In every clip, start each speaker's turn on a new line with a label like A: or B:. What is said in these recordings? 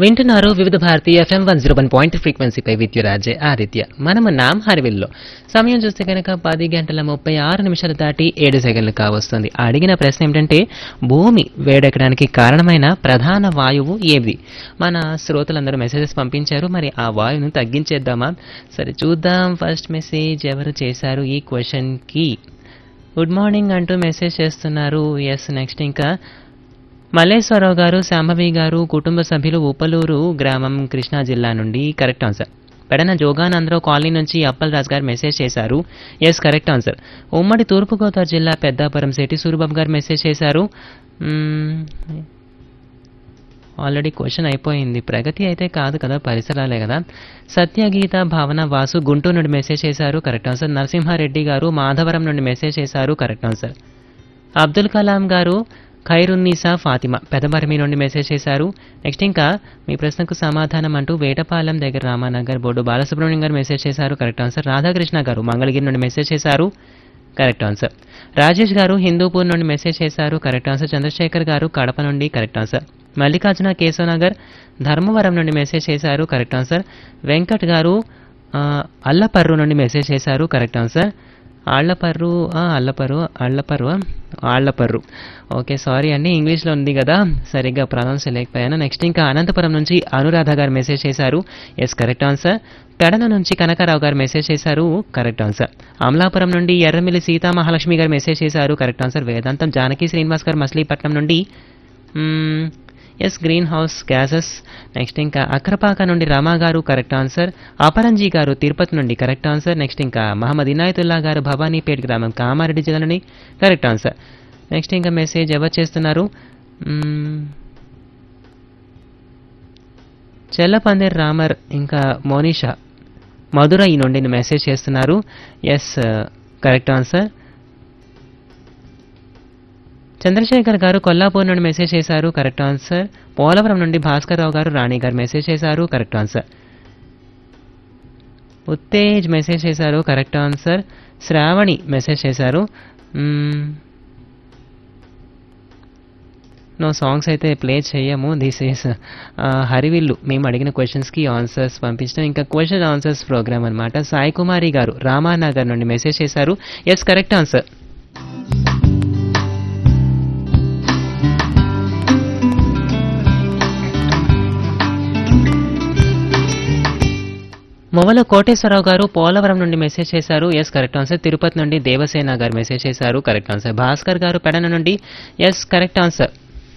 A: వింటున్నారు Vividh Bharati FM one zero one point ఫ్రీక్వెన్సీపై విద్యురాజే ఆదిత్య మనము నామ్ హరివిల్లో సమయం చూస్తే కనుక పది గంటల ముప్పై ఆరు నిమిషాలు దాటి ఏడు సెకండ్లు కావస్తుంది అడిగిన ప్రశ్న ఏమిటంటే భూమి వేడెక్కడానికి కారణమైన ప్రధాన వాయువు ఏది మన శ్రోతలందరూ మెసేజెస్ పంపించారు మరి ఆ వాయువును తగ్గించేద్దామా సరే చూద్దాం ఫస్ట్ మెసేజ్ ఎవరు చేశారు ఈ క్వశ్చన్కి గుడ్ మార్నింగ్ అంటూ మెసేజ్ చేస్తున్నారు ఎస్ నెక్స్ట్ ఇంకా మల్లేశ్వరరావు గారు శాంభవి గారు కుటుంబ సభ్యులు ఉపలూరు గ్రామం కృష్ణా జిల్లా నుండి correct answer Pedana Joganandarao colony నుంచి అప్పల్ రాజ్ గారు మెసేజ్ చేశారు ఎస్ కరెక్ట్ ఆన్సర్ ఉమ్మడి తూర్పుగోదావరి జిల్లా పెద్దాపురం శెట్టి సూరిబాబు గారు మెసేజ్ చేశారు ఆల్రెడీ క్వశ్చన్ అయిపోయింది ప్రగతి అయితే కాదు కదా పరిసరాలే కదా సత్యగీత భావన వాసు గుంటూరు నుండి మెసేజ్ చేశారు కరెక్ట్ ఆన్సర్ నరసింహారెడ్డి గారు మాధవరం నుండి మెసేజ్ చేశారు కరెక్ట్ ఆన్సర్ అబ్దుల్ కలాం గారు ఖైరున్నీసా ఫాతిమా పెదమరమి నుండి మెసేజ్ చేశారు నెక్స్ట్ ఇంకా మీ ప్రశ్నకు సమాధానం అంటూ వేటపాలెం దగ్గర రామానగర్ బోర్డు బాలసుబ్రహ్మణ్యం గారు మెసేజ్ చేశారు కరెక్ట్ ఆన్సర్ రాధాకృష్ణ గారు మంగళగిరి నుండి మెసేజ్ చేశారు కరెక్ట్ ఆన్సర్ రాజేష్ గారు హిందూపూర్ నుండి మెసేజ్ చేశారు కరెక్ట్ ఆన్సర్ చంద్రశేఖర్ గారు కడప నుండి కరెక్ట్ ఆన్సర్ మల్లికార్జున కేశవనగర్ ధర్మవరం నుండి మెసేజ్ చేశారు కరెక్ట్ ఆన్సర్ వెంకట్ గారు ఆ, అల్లపర్రు నుండి మెసేజ్ చేశారు కరెక్ట్ ఆన్సర్ ఆళ్లపర్రు ఆ, అల్లపర్రు అళ్ళపర్రు ఆళ్లపర్రు ఓకే సారీ అండి ఇంగ్లీష్లో ఉంది కదా సరిగ్గా ప్రొనౌన్స్ చేయలేకపోయాను నెక్స్ట్ ఇంకా అనంతపురం నుంచి అనురాధ గారు మెసేజ్ చేశారు ఎస్ కరెక్ట్ ఆన్సర్ పెడన నుంచి కనకారావు గారు మెసేజ్ చేశారు కరెక్ట్ ఆన్సర్ అమలాపురం నుండి ఎర్రమిల్లి సీతా మహాలక్ష్మి గారు మెసేజ్ చేశారు కరెక్ట్ ఆన్సర్ వేదాంతం జానకి శ్రీనివాస్ గారు మచిలీపట్నం నుండి yes greenhouse gases next ఇంకా అక్రపాక నుండి రమా గారు కరెక్ట్ ఆన్సర్ అపరంజీ గారు తిరుపతి నుండి కరెక్ట్ ఆన్సర్ నెక్స్ట్ ఇంకా మహమ్మద్ ఇనాయతుల్లా గారు భవానీపేట్ గ్రామం కామారెడ్డి జిల్లా నుండి కరెక్ట్ ఆన్సర్ నెక్స్ట్ ఇంకా మెసేజ్ ఎవరు చేస్తున్నారు మ్మ్. చెల్లపందిర్ రామర్ ఇంకా మోనిషా మధురై నుండి మెసేజ్ చేస్తున్నారు ఎస్ కరెక్ట్ ఆన్సర్ చంద్రశేఖర్ గారు కొల్లాపూర్ నుండి మెసేజ్ చేశారు కరెక్ట్ ఆన్సర్ పోలవరం నుండి భాస్కర్ రావు గారు రాణి గారు మెసేజ్ చేశారు కరెక్ట్ ఆన్సర్ ఉత్తేజ్ మెసేజ్ చేశారు కరెక్ట్ ఆన్సర్ శ్రావణి మెసేజ్ చేశారు నో సాంగ్స్ అయితే ప్లే చేయము దిస్ ఈస్ హరివిల్లు మేము అడిగిన క్వశ్చన్స్కి ఆన్సర్స్ పంపించడం ఇంకా క్వశ్చన్ ఆన్సర్స్ ప్రోగ్రామ్ అనమాట సాయి కుమారి గారు రామానగర్ నుండి మెసేజ్ చేశారు yes correct answer Movala Koteswararao garu Polavaram నుండి మెసేజ్ చేశారు ఎస్ కరెక్ట్ ఆన్సర్ తిరుపతి నుండి దేవసేన గారు మెసేజ్ చేశారు కరెక్ట్ ఆన్సర్ భాస్కర్ గారు పెడన నుండి ఎస్ కరెక్ట్ ఆన్సర్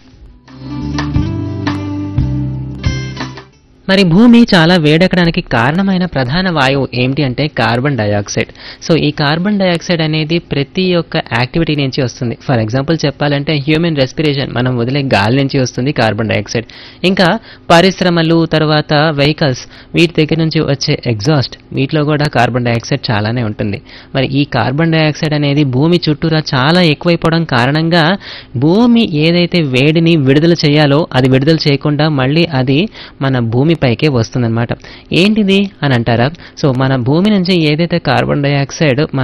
A: మరి భూమి చాలా వేడెక్కడానికి కారణమైన ప్రధాన వాయువు ఏమిటి అంటే కార్బన్ డయాక్సైడ్ సో ఈ కార్బన్ డయాక్సైడ్ అనేది ప్రతి ఒక్క యాక్టివిటీ నుంచి వస్తుంది ఫర్ ఎగ్జాంపుల్ చెప్పాలంటే హ్యూమన్ రెస్పిరేషన్ మనం వదిలే గాలి నుంచి వస్తుంది కార్బన్ డయాక్సైడ్ ఇంకా పరిశ్రమలు తర్వాత వెహికల్స్ వీటి దగ్గర నుంచి వచ్చే ఎగ్జాస్ట్ వీటిలో కూడా కార్బన్ డయాక్సైడ్ చాలానే ఉంటుంది మరి ఈ కార్బన్ డయాక్సైడ్ అనేది భూమి చుట్టూరా చాలా ఎక్కువైపోవడం కారణంగా భూమి ఏదైతే వేడిని విడుదల చేయాలో అది విడుదల చేయకుండా మళ్ళీ అది మన భూమిపైకే వస్తుందన్నమాట ఏంటిది అని అంటారా సో మన భూమి నుంచి ఏదైతే కార్బన్ డయాక్సైడ్ మన